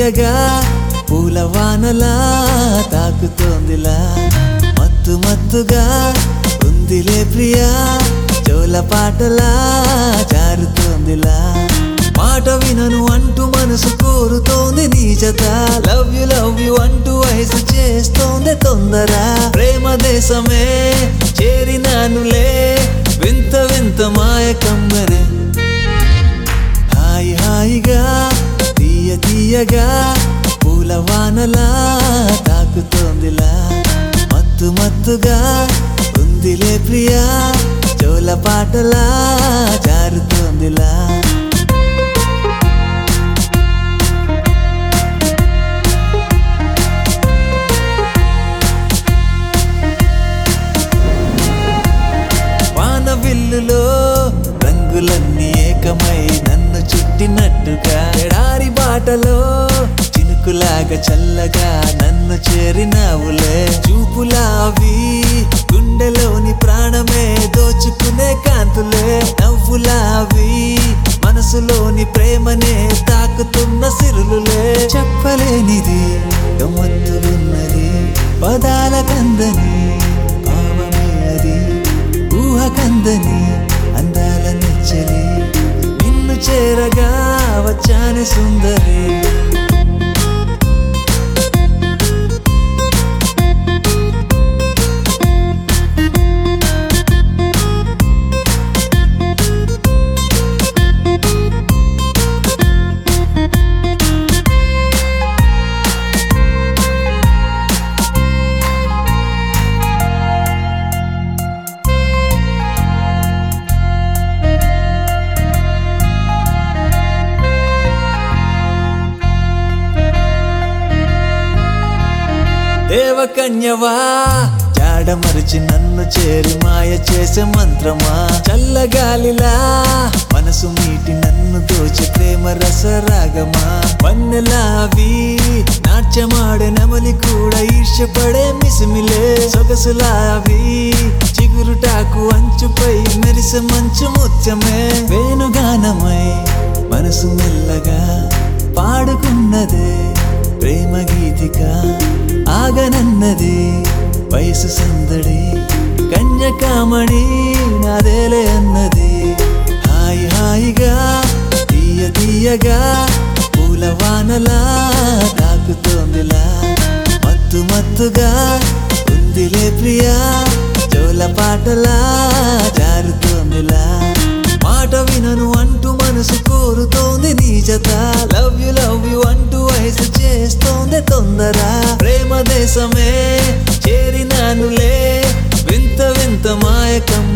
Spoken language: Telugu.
తీయగా పూల వానలా తాకుతోందిలా మత్తు మత్తుగా ఉందిలే ప్రియా జోల పాటలా జారుతోందిలా మాట వినను అంటూ మనసు కోరుతోంది నీ జత లవ్ యు లవ్ యు అంటూ వయసు చేస్తోంది తొందర ప్రేమ దేశమే చేరినానులే వింత వింత మాయ కమ్మరే హాయి హాయిగా తీయ తీయగా పూల వానలా తాకుతోందిలా మత్తు మత్తుగా ఉందిలే ప్రియా జోల పాటలా జారుతోందిలా వాన విల్లులో రంగులన్నీ ఏకమై నన్ను చుట్టినట్టుగా ఎడారి బాటలో చినుకులాగా చల్లగా నన్ను చేరినావులే చూపులావి గుండెలోని ప్రాణమే దోచుకునే కాంతులే నవ్వులావి మనసులోని ప్రేమనే తాకుతున్న సిరులులే చెప్పలేనిది గమ్మత్తున్నది పదాల కందని భావమే అది ఊహ కందని అందాల నెచ్చలి నిన్ను చేరగా వచ్చాను సుందరి దేవకన్యవా జాడమరిచి నన్ను చేరి మాయ చేసే మంత్రమా చల్లగాలిలా మనసు మీటి నన్ను దోచి ప్రేమ రసరాగమా పన్నెలావి నాట్యమాడే నమలి కూడా ఈర్షపడే మిసిమిలే సొగసులావి చిగురుటాకు అంచుపై మెరిసే మంచు ముత్యమే వేణుగానమై మనసు మెల్లగా పాడుకున్నదే ప్రేమ గీతిక ఆగనన్నది వయసు సందడి కన్యకామణి నాదేలే అన్నది హాయి హాయిగా తీయ తీయగా పూల వానలా తాకుతోందిలా మత్తు మత్తుగా ఉందిలే ప్రియా జోల పాటలా జారుతోందిలా మాట వినను అంటూ మనసు కోరుతోంది నీ జత లవ్ యు లవ్ యు అంటూ వయసు చేస్తోంది తొందర ప్రేమ దేశమే చేరినానులే వింత వింత మాయకం